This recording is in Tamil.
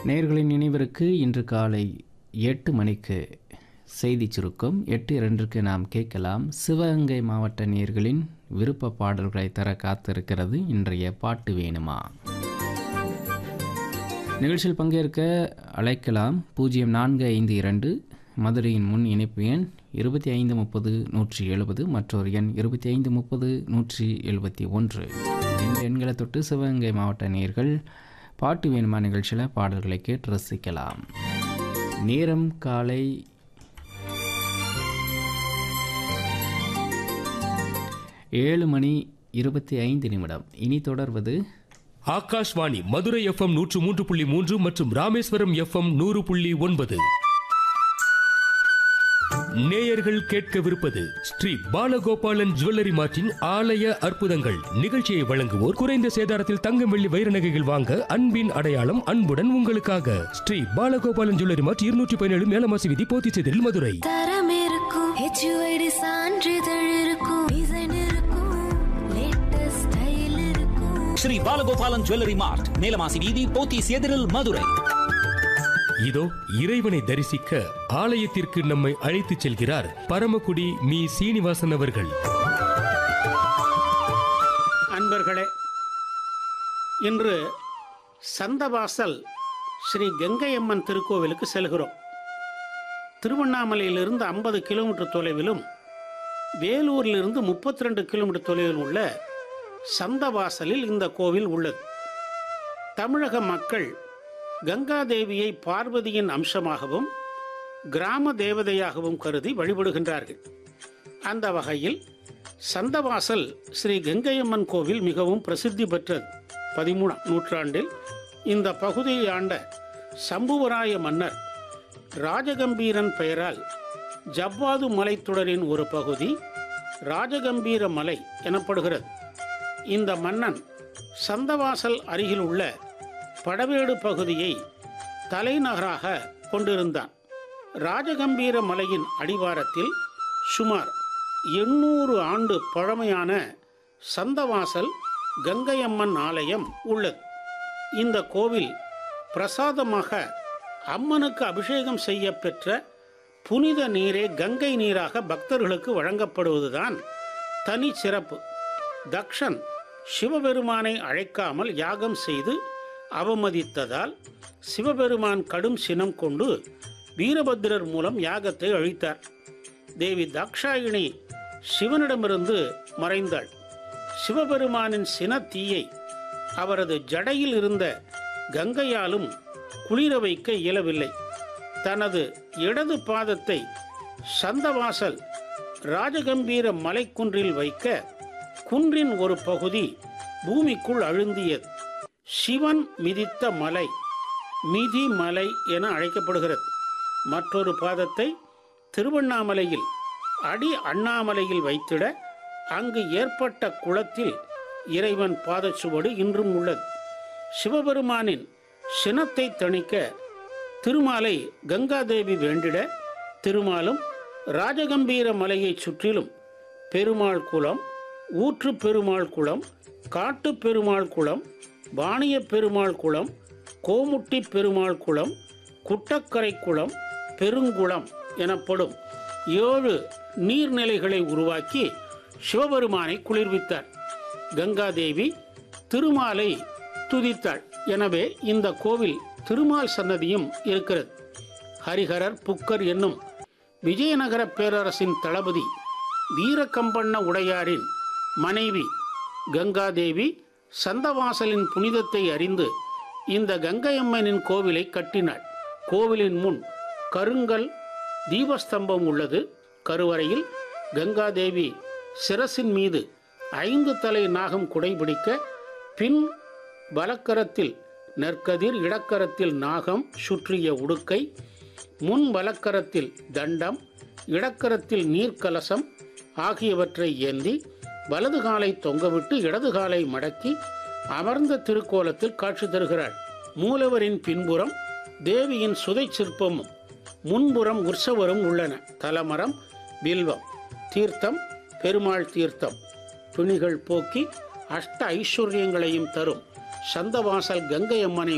நேர்களின் நினைவிற்கு இன்று காலை எட்டு மணிக்கு செய்தி சுருக்கம் எட்டு இரண்டுக்கு நாம் கேட்கலாம் சிவகங்கை மாவட்ட நேர்களின் விருப்ப பாடல்களை தர காத்திருக்கிறது இன்றைய பாட்டு வேணுமா நிகழ்ச்சியில் பங்கேற்க அழைக்கலாம் பூஜ்ஜியம் நான்கு ஐந்து இரண்டு மதுரையின் முன் இணைப்பு எண் இருபத்தி ஐந்து முப்பது நூற்றி எழுபது மற்றொரு எண் இருபத்தி ஐந்து முப்பது நூற்றி எழுபத்தி ஒன்று இந்த எண்களை தொட்டு சிவகங்கை மாவட்ட நேர்கள் பாட்டு வேணுமா நிகழ்ச்சியில் பாடல்களை கேட்டு ரசிக்கலாம் நேரம் காலை ஏழு மணி இருபத்தி ஐந்து நிமிடம் இனி தொடர்வது ஆகாஷ்வாணி மதுரை எஃப்எம் நூற்று மூன்று புள்ளி மூன்று மற்றும் ராமேஸ்வரம் எஃப்எம் நூறு புள்ளி ஒன்பது நேயர்கள் கேட்கவிருப்பது ஸ்ரீ பாலகோபாலன் ஜுவல்லரி மார்ட்டின் ஆலய அற்புதங்கள் நிகழ்ச்சியை வழங்குவோர் குறைந்த சேதாரத்தில் தங்கம் வெள்ளி வைர நகைகள் வாங்க அன்பின் அடையாளம் அன்புடன் உங்களுக்காக ஸ்ரீ பாலகோபாலன் ஜுவல்லரி மார்ட் இருநூற்றி பதினேழு மேலமாசி விதி போத்திச்செதில் மதுரை தரம் இருக்கும் ஹெச்யூஐடி சான்றிதழ் இருக்கும் டிசைன் இருக்கும் லேட்டஸ்ட் ஸ்டைல் இருக்கும் ஸ்ரீ பாலகோபாலன் ஜுவல்லரி மார்ட் மேலமாசி வீதி போத்தீஸ் எதிரில் மதுரை இதோ இறைவனை தரிசிக்க ஆலயத்திற்கு நம்மை அழைத்துச் செல்கிறார் பரமக்குடி மீ சீனிவாசன் அவர்கள் அன்பர்களே இன்று சந்தவாசல் ஸ்ரீ கங்கையம்மன் திருக்கோவிலுக்கு செல்கிறோம் திருவண்ணாமலையிலிருந்து ஐம்பது கிலோமீட்டர் தொலைவிலும் வேலூரிலிருந்து முப்பத்தி ரெண்டு கிலோமீட்டர் தொலைவில் உள்ள சந்தவாசலில் இந்த கோவில் உள்ளது தமிழக மக்கள் கங்காதேவியை பார்வதியின் அம்சமாகவும் கிராம தேவதையாகவும் கருதி வழிபடுகின்றார்கள் அந்த வகையில் சந்தவாசல் ஸ்ரீ கங்கையம்மன் கோவில் மிகவும் பிரசித்தி பெற்றது பதிமூணாம் நூற்றாண்டில் இந்த பகுதியை ஆண்ட சம்புவராய மன்னர் ராஜகம்பீரன் பெயரால் ஜவ்வாது மலைத்தொடரின் ஒரு பகுதி ராஜகம்பீர மலை எனப்படுகிறது இந்த மன்னன் சந்தவாசல் அருகில் உள்ள படவேடு பகுதியை தலைநகராக கொண்டிருந்தான் ராஜகம்பீர மலையின் அடிவாரத்தில் சுமார் எண்ணூறு ஆண்டு பழமையான சந்தவாசல் கங்கையம்மன் ஆலயம் உள்ளது இந்த கோவில் பிரசாதமாக அம்மனுக்கு அபிஷேகம் செய்ய பெற்ற புனித நீரே கங்கை நீராக பக்தர்களுக்கு வழங்கப்படுவதுதான் தனி சிறப்பு தக்ஷன் சிவபெருமானை அழைக்காமல் யாகம் செய்து அவமதித்ததால் சிவபெருமான் கடும் சினம் கொண்டு வீரபத்திரர் மூலம் யாகத்தை அழித்தார் தேவி தாக்ஷாயினி சிவனிடமிருந்து மறைந்தாள் சிவபெருமானின் சின தீயை அவரது ஜடையில் இருந்த கங்கையாலும் குளிர வைக்க இயலவில்லை தனது இடது பாதத்தை சந்தவாசல் ராஜகம்பீர மலைக்குன்றில் வைக்க குன்றின் ஒரு பகுதி பூமிக்குள் அழுந்தியது சிவன் மிதித்த மலை மிதி மலை என அழைக்கப்படுகிறது மற்றொரு பாதத்தை திருவண்ணாமலையில் அடி அண்ணாமலையில் வைத்திட அங்கு ஏற்பட்ட குளத்தில் இறைவன் பாதச்சுவடு இன்றும் உள்ளது சிவபெருமானின் சினத்தை தணிக்க திருமாலை கங்காதேவி வேண்டிட திருமாலும் ராஜகம்பீர மலையைச் சுற்றிலும் பெருமாள் குளம் ஊற்று பெருமாள் குளம் காட்டு பெருமாள் குளம் வாணிய பெருமாள் குளம் கோமுட்டி பெருமாள் குளம் குட்டக்கரை குளம் பெருங்குளம் எனப்படும் ஏழு நீர்நிலைகளை உருவாக்கி சிவபெருமானை குளிர்வித்தார் கங்காதேவி திருமாலை துதித்தாள் எனவே இந்த கோவில் திருமால் சன்னதியும் இருக்கிறது ஹரிஹரர் புக்கர் என்னும் விஜயநகர பேரரசின் தளபதி வீரகம்பண்ண உடையாரின் மனைவி கங்காதேவி சந்தவாசலின் புனிதத்தை அறிந்து இந்த கங்கையம்மனின் கோவிலை கட்டினாள் கோவிலின் முன் கருங்கல் தீபஸ்தம்பம் உள்ளது கருவறையில் கங்காதேவி சிரசின் மீது ஐந்து தலை நாகம் குடைபிடிக்க பின் வலக்கரத்தில் நெற்கதிர் இடக்கரத்தில் நாகம் சுற்றிய உடுக்கை முன் வலக்கரத்தில் தண்டம் இடக்கரத்தில் நீர்க்கலசம் ஆகியவற்றை ஏந்தி வலது காலை தொங்கவிட்டு இடது காலை மடக்கி அமர்ந்த திருக்கோலத்தில் காட்சி தருகிறாள் மூலவரின் பின்புறம் தேவியின் சுதை சிற்பமும் முன்புறம் உற்சவரும் உள்ளன தலமரம் வில்வம் தீர்த்தம் பெருமாள் தீர்த்தம் பிணிகள் போக்கி அஷ்ட ஐஸ்வர்யங்களையும் தரும் சந்தவாசல் கங்கை அம்மனை